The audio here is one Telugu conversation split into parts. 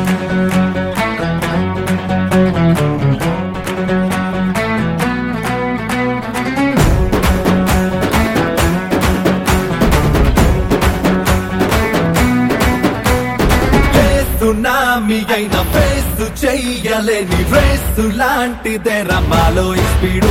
సునామీ అయిన ఫేస్ చెయ్యలేని రేసు లాంటిదే రమాలో ఈ స్పీడు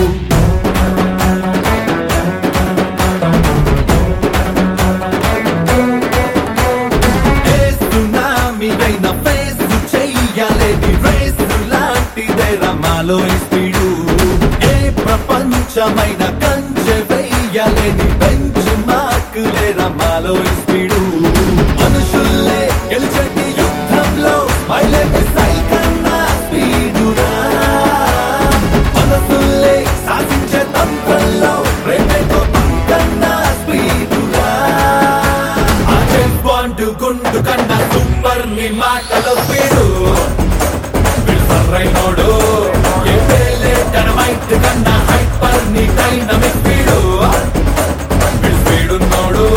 ఏ సునామీ అయిన ఫేస్ చెయ్యలేని రేసు లాంటిదే రమాలో ఈ స్పీడు ఏ ప్రపంచమైన కంచె వెయ్యలేని బెంచ్ మార్కులే రమాలో ఈ స్పీడు మనుషుల్లే గెలిచేటి యుద్ధంలో మైలేజ్ సైకన్నా స్పీడురా మనసుల్లే సాధించే తంత్రంలో ప్రేమతో కన్నా స్పీడురా ఆ జేమ్స్ బాండ్ గుండు కన్నా సూపర్ ని మాటలో స్పీడు సర్రైనోడు ఏ పేలే డైనమైట్ కన్నా హైపర్ ని డైనమిక్ స్పీడు స్పీడున్నోడు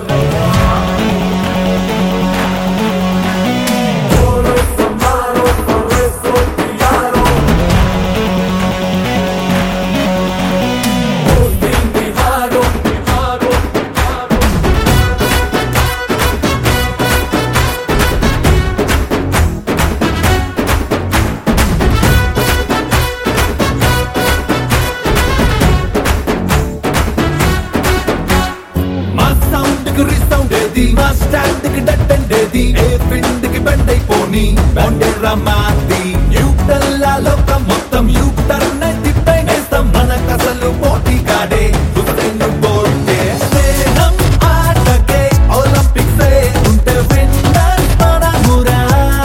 మా సౌండ్ కి రిసౌండ్ ఏది మా స్టాండ్ కి డట్ అండేది ఏ ఫిండ్ కి బెండ్ అయిపోని బౌండెర్రా మాది న్యూటన్ లా లోకం మొత్తం యూటర్న్ తిప్పేస్తాం మనకు అసలు పోటీ కాడే హుస్సేన్ బోల్టే స్నేహం ఆటకే ఒలింపిక్స్ ఉంటే విన్నర్ మనమురా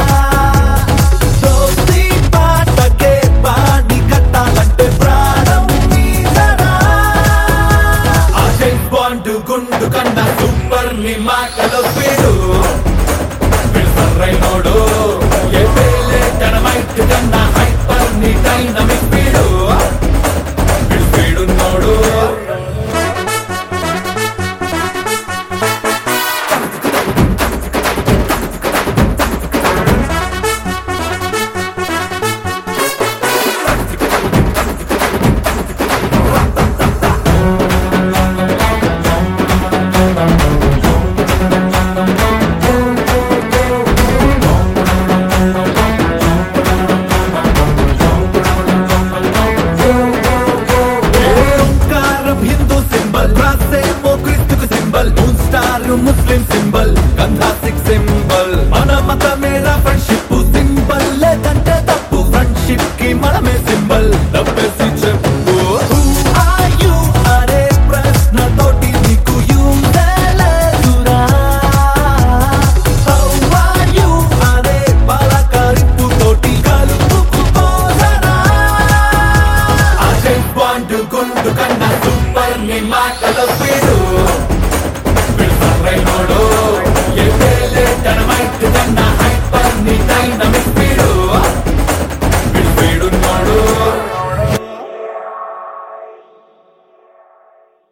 దోస్తి పాటకే పాడి కట్టాలంటే ప్రాణం మీదరా ఆ జేమ్స్ బాండ్ గుండు కన్నా సూపర్ ని మాటలో స్పీడు సర్రైనోడు ఏ పేలే డైనమైట్ కన్నా హైపర్ ని డైనమిక్ స్పీడు స్పీడున్నోడు ఓంకారం హిందూ సింబల్ రాసేమో క్రిస్తుకు symbol moon star Muslim symbol Khanda Sikh symbol